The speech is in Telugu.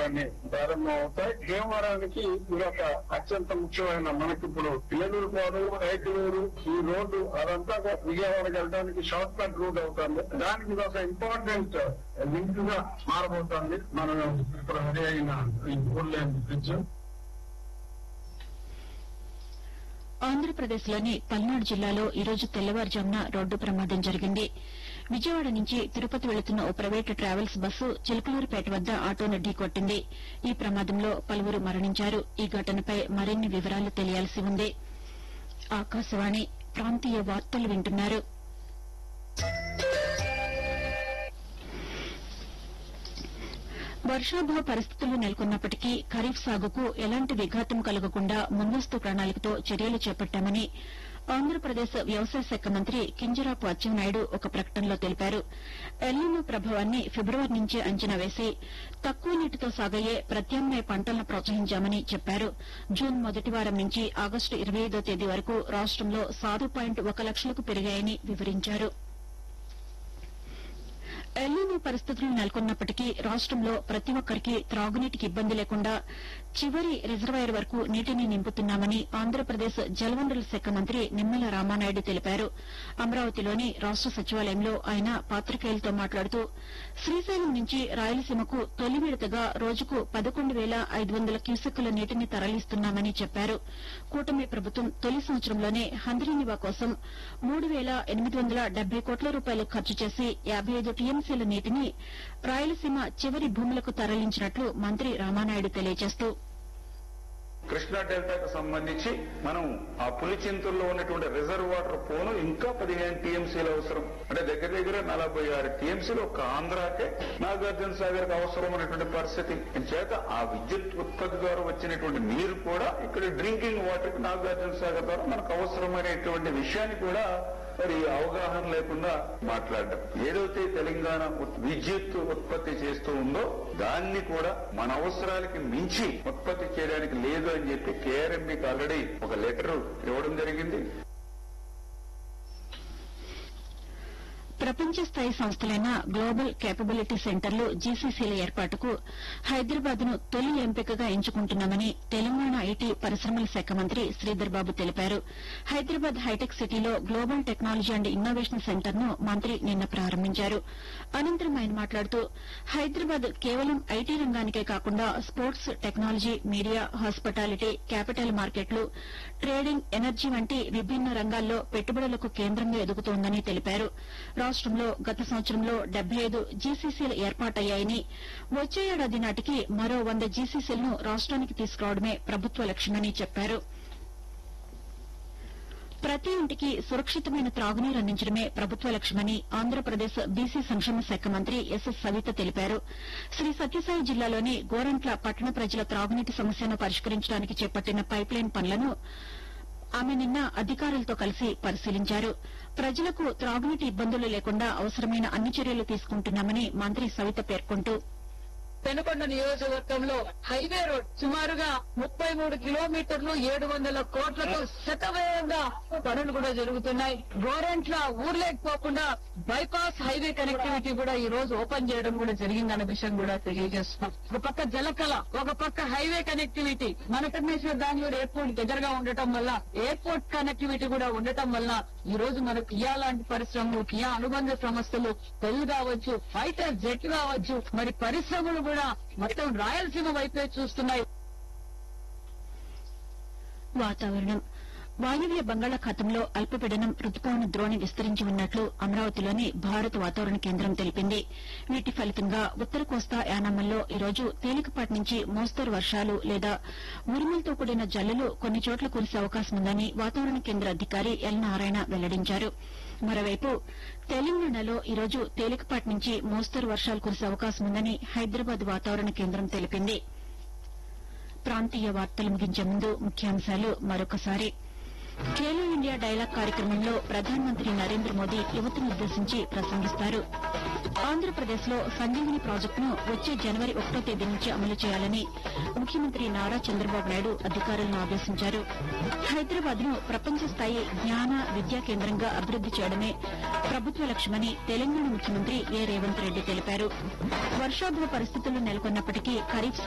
పరీక్షలన్నీ ప్రారంభం అవుతాయి భీమవరానికి ఇది ఒక అత్యంత ముఖ్యమైన మనకి ఇప్పుడు ఏలూరు పాడు రైతులూరు ఈ రోడ్డు అదంతా కూడా విజయవాడకి వెళ్ళడానికి షార్ట్ కట్ రూట్ అవుతుంది దానికి ఇది ఒక ఇంపార్టెంట్ లింక్ గా మారబోతోంది మనం ఇప్పుడు రెడీ అయిన ఈ ఫోర్ లైన్ బ్రిడ్జ్ ఆంధ్రప్రదేశ్లోని పల్నాడు జిల్లాలో ఈరోజు తెల్లవారుజామున రోడ్డు ప్రమాదం జరిగింది విజయవాడ నుంచి తిరుపతి వెళుతున్న ఓ ప్రైవేటు ట్రావెల్స్ బస్సు చిలకలూరుపేట వద్ద ఆటోను ఢీకొట్టింది ఈ ప్రమాదంలో పలువురు మరణించారు ఈ ఘటనపై మరిన్ని వివరాలు తెలియాల్సి ఉంది ఆకాశవాణి ప్రాంతీయ వార్తలు వింటున్నారు వర్షాభావ పరిస్థితులు నెలకొన్నప్పటికీ ఖరీఫ్ సాగుకు ఎలాంటి విఘాతం కలగకుండా ముందస్తు ప్రణాళికతో చర్యలు చేపట్టామని ఆంధ్రప్రదేశ్ వ్యవసాయ శాఖ మంత్రి కింజరాపు అచ్చెన్నాయుడు ఒక ప్రకటనలో తెలిపారు ఎల్నినో ప్రభావాన్ని ఫిబ్రవరి నుంచే అంచనా వేసి తక్కువ నీటితో సాగయ్యే ప్రత్యామ్నాయ పంటలను ప్రోత్సహించామని చెప్పారు జూన్ మొదటి వారం నుంచి ఆగస్టు ఇరవై ఐదో తేదీ వరకు రాష్టంలో సాగు పాయింట్ ఒక లక్షలకు పెరిగాయని వివరించారు ఎల్నినో పరిస్థితులు నెలకొన్నప్పటికీ రాష్టంలో ప్రతి ఒక్కరికి త్రాగునీటికి ఇబ్బంది లేకుండా చివరి రిజర్వాయర్ వరకు నీటిని నింపుతున్నామని ఆంధ్రప్రదేశ్ జలవనరుల శాఖ మంత్రి నిమ్మల రామానాయుడు తెలిపారు అమరావతిలోని రాష్ట సచివాలయంలో ఆయన పాతికేయులతో మాట్లాడుతూ శ్రీశైలం నుంచి రాయలసీమకు తొలి విడతగా రోజుకు పదకొండు వేల ఐదు వందల క్యూసెక్కుల నీటిని తరలిస్తున్నామని చెప్పారు కూటమి ప్రభుత్వం తొలి సంవత్సరంలోనే హంద్రీనివా కోసం మూడు వేల ఎనిమిది వందల డెబ్బై కోట్ల రూపాయలు ఖర్చు చేసి యాబై ఐదు టీఎంసీల నీటిని రాయలసీమ చివరి భూములకు తరలించినట్లు మంత్రి రామానాయుడు తెలియజేస్తూ కృష్ణా డెల్టాకు సంబంధించి మనం ఆ పులిచింతల్లో ఉన్నటువంటి రిజర్వ్ వాటర్ పోను ఇంకా పదిహేను టీఎంసీలు అవసరం అంటే దగ్గర దగ్గర నలభై ఆరు టీఎంసీలు ఒక ఆంధ్రాకే నాగార్జున సాగర్ కు అవసరమైనటువంటి పరిస్థితి చేత ఆ విద్యుత్ ఉత్పత్తి ద్వారా వచ్చినటువంటి నీరు కూడా ఇక్కడ డ్రింకింగ్ వాటర్ కి నాగార్జున సాగర్ ద్వారా మనకు అవసరమైనటువంటి విషయాన్ని కూడా మరి అవగాహన లేకుండా మాట్లాడడం ఏదైతే తెలంగాణ ఉత్- విద్యుత్ ఉత్పత్తి చేస్తూ ఉందో దాన్ని కూడా మన అవసరాలకి మించి ఉత్పత్తి చేయడానికి లేదు అని చెప్పి కేఆర్ఎంబికి ఆల్రెడీ ఒక లెటర్ ఇవ్వడం జరిగింది ప్రపంచ స్థాయి సంస్థలైన గ్లోబల్ కేపబిలిటీ సెంటర్లు జీసీసీల ఏర్పాటుకు హైదరాబాద్ ను తొలి ఎంపికగా ఎంచుకుంటున్నామని తెలంగాణ ఐటీ పరిశ్రమల శాఖ మంత్రి శ్రీధర్ బాబు తెలిపారు హైదరాబాద్ హైటెక్ సిటీలో global technology and innovation centre ను మంత్రి నిన్న ప్రారంభించారు అనంతరం ఆయన మాట్లాడుతూ హైదరాబాద్ కేవలం ఐటీ రంగానికే కాకుండా sports technology media hospitality capital మార్కెట్లు ట్రేడింగ్ ఎనర్జీ వంటి విభిన్న రంగాల్లో పెట్టుబడులకు కేంద్రంగా ఎదుగుతోందని తెలిపారు రాష్టంలో గత సంవత్సరంలో డెబ్బై ఐదు జీసీసీలు ఏర్పాటయ్యాయని వచ్చే ఏడాది నాటికి మరో వంద జీసీసీలను రాష్ట్రానికి తీసుకురావడమే ప్రభుత్వ లక్ష్యమని చెప్పారు ప్రతి ఇంటికి సురక్షితమైన త్రాగునీరు అందించడమే ప్రభుత్వ లక్ష్యమని ఆంధ్రప్రదేశ్ బీసీ సంక్షేమ శాఖ మంత్రి ఎస్ఎస్ సవిత తెలిపారు శ్రీ సత్యసాయి జిల్లాలోని గోరంట్ల పట్టణ ప్రజల త్రాగునీటి సమస్యను పరిష్కరించడానికి చేపట్టిన పైప్లైన్ పనులను ఆమె నిన్న అధికారులతో కలిసి పరిశీలించారు ప్రజలకు త్రాగునీటి ఇబ్బందులు లేకుండా అవసరమైన అన్ని చర్యలు తీసుకుంటున్నామని మంత్రి సవిత పేర్కొంటూ పెనుకొండ నియోజకవర్గంలో హైవే రోడ్ సుమారుగా ముప్పై మూడు కిలోమీటర్లు ఏడు వందల కోట్లతో శతవేగంగా పనులు కూడా జరుగుతున్నాయి గోరెంట్ల ఊర్లేకపోకుండా బైపాస్ హైవే కనెక్టివిటీ కూడా ఈ రోజు ఓపెన్ చేయడం కూడా జరిగిందన్న విషయం కూడా తెలియజేస్తున్నాం ఒక పక్క జలకళ ఒక పక్క హైవే కనెక్టివిటీ మన పరమేశ్వర్ బెంగళూరు ఎయిర్పోర్ట్ దగ్గరగా ఉండటం వల్ల ఎయిర్పోర్ట్ కనెక్టివిటీ కూడా ఉండటం వల్ల ఈ రోజు మనకు కియా లాంటి పరిశ్రమలు కియా అనుబంధ సంస్థలు పెళ్లి కావచ్చు ఫైటర్ జెట్ కావచ్చు మరి పరిశ్రమలు కూడా మొత్తం రాయలసీమ వైపే చూస్తున్నాయి వాతావరణం వాయువ్య బంగాళాఖాతంలో అల్పపీడనం రుతుపవన ద్రోణి విస్తరించి ఉన్నట్లు అమరావతిలోని భారత వాతావరణ కేంద్రం తెలిపింది వీటి ఫలితంగా ఉత్తర కోస్తా యానాంలో ఈరోజు తేలికపాటి నుంచి మోస్తరు వర్షాలు లేదా ఉరుములతో కూడిన జల్లులు కొన్ని చోట్ల కురిసే అవకాశం ఉందని వాతావరణ కేంద్ర అధికారి ఎల్ నారాయణ వెల్లడించారు మరోవైపు తెలంగాణలో ఈరోజు తేలికపాటి నుంచి మోస్తరు వర్షాలు కురిసే అవకాశం ఉందని హైదరాబాద్ వాతావరణ కేంద్రం తెలిపింది ప్రాంతీయ వార్తలు ముగించే ముందు ముఖ్యాంశాలు మరొకసారి ఖేలో ఇండియా డైలాగ్ కార్యక్రమంలో ప్రధానమంత్రి నరేంద్ర మోదీ యువతనుద్దేశించి ప్రసంగిస్తారు ఆంధ్రప్రదేశ్ లో సంజీవిని ప్రాజెక్టును వచ్చే జనవరి ఒకటో తేదీ నుంచి అమలు చేయాలని ముఖ్యమంత్రి నారా చంద్రబాబు నాయుడు అధికారులను ఆదేశించారు హైదరాబాద్ ను ప్రపంచ స్థాయి జ్ఞాన విద్యా కేంద్రంగా అభివృద్ది చేయడమే ప్రభుత్వ లక్ష్యమని తెలంగాణ ముఖ్యమంత్రి ఏ రేవంత్ రెడ్డి తెలిపారు వర్షాభావ పరిస్థితులు నెలకొన్నప్పటికీ ఖరీఫ్